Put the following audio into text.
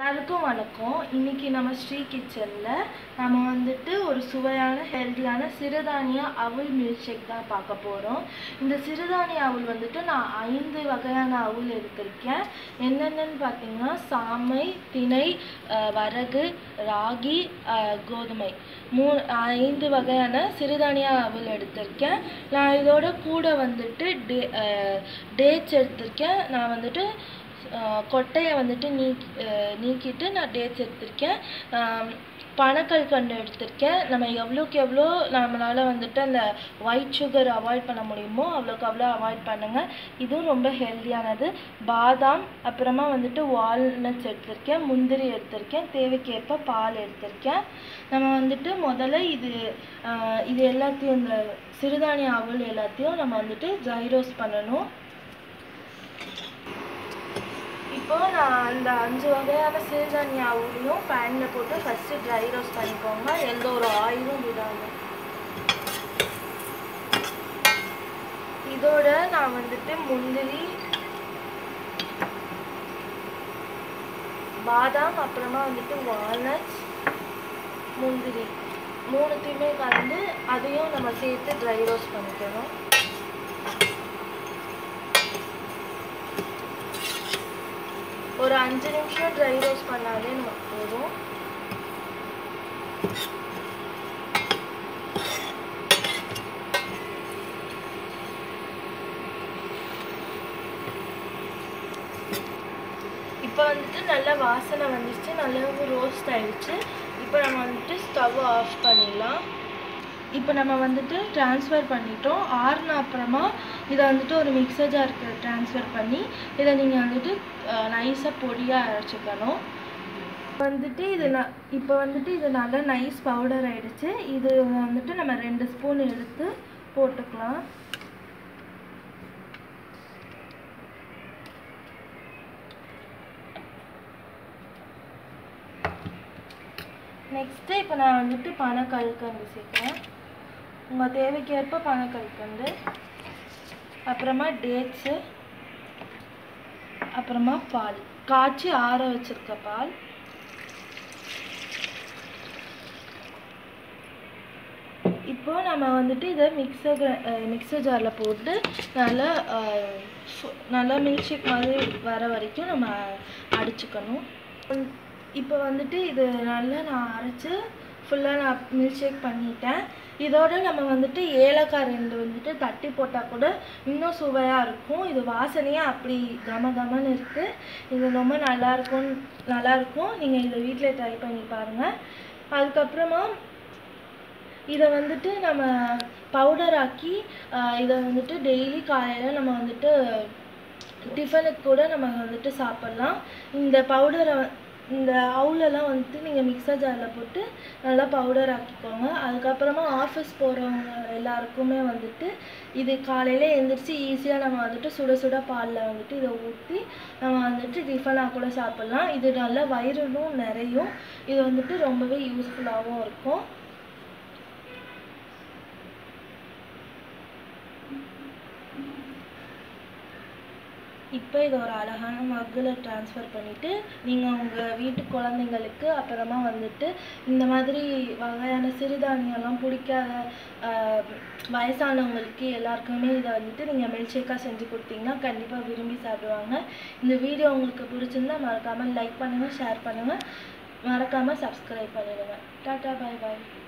எல்லாருக்கும் வணக்கம் இன்னைக்கு நம்ம ஸ்ரீ கிச்சனில் நம்ம வந்துட்டு ஒரு சுவையான ஹெல்த்தியான சிறுதானிய அவுல் மில்க் ஷேக் தான் பார்க்க போகிறோம் இந்த சிறுதானிய அவுல் வந்துட்டு நான் ஐந்து வகையான அவுல் எடுத்திருக்கேன் என்னென்னன்னு பார்த்தீங்கன்னா சாமை திணை அஹ், வரகு ராகி அஹ், கோதுமை மூ ஐந்து வகையான சிறுதானிய அவுல் எடுத்திருக்கேன் நான் இதோட கூட வந்துட்டு டே டேட்ஸ் எடுத்திருக்கேன் நான் வந்துட்டு ஆஹ் கொட்டையை வந்துட்டு நீக்கி ஆஹ் நீக்கிட்டு நான் டேட்ஸ் எடுத்திருக்கேன் ஆம், பனக்கல்கண்டு எடுத்திருக்கேன் நம்ம எவ்வளோக்கு எவ்வளோ நம்மளால் வந்துட்டு அந்த ஒயிட் சுகர் அவாய்ட் பண்ண முடியுமோ அவ்வளோக்கு அவ்வளோ அவாய்ட் பண்ணுங்கள் இதுவும் ரொம்ப ஹெல்த்தியானது பாதாம் அப்புறமா வந்துட்டு வால்நட்ஸ் எடுத்திருக்கேன் முந்திரி எடுத்திருக்கேன் தேவைக்கேற்ப பால் எடுத்திருக்கேன் நம்ம வந்துட்டு முதல்ல இது ஆஹ் இது எல்லாத்தையும் இந்த சிறுதானிய அவல் எல்லாத்தையும் நம்ம வந்துட்டு ட்ரை ரோஸ்ட் பண்ணணும் இப்போ நான் அந்த அஞ்சு வகையான சிறுதானிய அவளையும் பேனில் போட்டு ஃபஸ்ட்டு ட்ரை ரோஸ்ட் பண்ணிக்கோங்க எந்த ஒரு ஆயிலும் விடாம இதோட நான் வந்துட்டு முந்திரி பாதாம் அப்புறமா வந்துட்டு வால்நட்ஸ் முந்திரி மூணுத்தையுமே கலந்து அதையும் நம்ம சேர்த்து ட்ரை ரோஸ்ட் பண்ணிக்கணும் ஒரு அஞ்சு நிமிஷம் ட்ரை ரோஸ்ட் பண்ணாலே நமக்கு போதும் இப்போ வந்துட்டு நல்லா வாசனை வந்துருச்சு நல்லாவும் ரோஸ்ட் ஆயிடுச்சு இப்போ நம்ம வந்துட்டு ஸ்டவ் ஆஃப் பண்ணிடலாம் இப்போ நம்ம வந்துட்டு ட்ரான்ஸ்ஃபர் பண்ணிட்டோம் ஆறுன அப்புறமா இதை வந்துட்டு ஒரு மிக்சர் ஜாருக்கு ட்ரான்ஸ்ஃபர் பண்ணி இதை நீங்கள் வந்துட்டு நைஸாக பொடியாக அரைச்சிக்கணும் வந்துட்டு இது ந இப்போ வந்துட்டு இது நல்லா நைஸ் பவுடர் ஆயிடுச்சு இது வந்துட்டு நம்ம ரெண்டு ஸ்பூன் எடுத்து போட்டுக்கலாம் நெக்ஸ்ட்டு இப்போ நான் வந்துட்டு பனக்கல்கண்டு சேர்க்குறேன் உங்கள் தேவைக்கேற்ப பனக்கல்கண்டு அப்புறமா டேட்ஸு அப்புறமா பால் காய்ச்சி ஆற வச்சிருக்க பால் இப்போ நம்ம வந்துட்டு இதை மிக்சர் மிக்சர் ஜாரில் போட்டு நல்லா அஹ், சு- நல்லா மில்க் ஷேக் மாதிரி வர வரைக்கும் நம்ம அடிச்சுக்கணும் இப்போ வந்துட்டு இது நல்லா நான் அரைச்சு ஃபுல்லாக நான் மில்க் ஷேக் பண்ணிட்டேன் இதோட நம்ம வந்துட்டு ஏலக்காய் ரெண்டு வந்துட்டு தட்டி போட்டால் கூட இன்னும் சுவையாக இருக்கும் இது வாசனையே அப்படி கம கமன்னு இருக்குது இது ரொம்ப நல்லா இருக்கும் நல்லா இருக்கும் நீங்கள் இதை வீட்டில் ட்ரை பண்ணி பாருங்கள் அதுக்கப்புறமா இதை வந்துட்டு நம்ம பவுடர் ஆக்கி ஆஹ் இதை வந்துட்டு டெய்லி காலையில் நம்ம வந்துட்டு டிஃபனுக்கு கூட நம்ம வந்துட்டு சாப்பிட்லாம் இந்த பவுடரை இந்த அவுலெல்லாம் வந்துட்டு நீங்கள் மிக்சர் ஜாரில் போட்டு நல்லா பவுடர் ஆக்கிக்கோங்க அதுக்கப்புறமா ஆஃபீஸ் போகிறவங்க எல்லாருக்குமே வந்துட்டு இது காலையில் எழுந்திரிச்சு ஈஸியாக நம்ம வந்துட்டு சுட சுட பாலில் வந்துட்டு இதை ஊற்றி நம்ம வந்துட்டு டிஃபனாக கூட சாப்பிட்லாம் இது நல்லா வயிறுலும் நிறையும் இது வந்துட்டு ரொம்பவே யூஸ்ஃபுல்லாகவும் இருக்கும் இப்போ இதை ஒரு அழகான மக்கில் ட்ரான்ஸ்ஃபர் பண்ணிவிட்டு நீங்கள் உங்கள் வீட்டு குழந்தைங்களுக்கு அப்புறமா வந்துட்டு இந்த மாதிரி வகையான சிறுதானியம்லாம் பிடிக்காத ஆஹ், வயசானவங்களுக்கு எல்லாருக்குமே இதை வந்துட்டு நீங்கள் மில்க் ஷேக்காக செஞ்சு கொடுத்தீங்கன்னா கண்டிப்பாக விரும்பி சாப்பிடுவாங்க இந்த வீடியோ உங்களுக்கு பிடிச்சிருந்தா மறக்காமல் லைக் பண்ணுங்கள் ஷேர் பண்ணுங்கள் மறக்காமல் சப்ஸ்கிரைப் பண்ணிடுங்க டாட்டா பாய் பாய்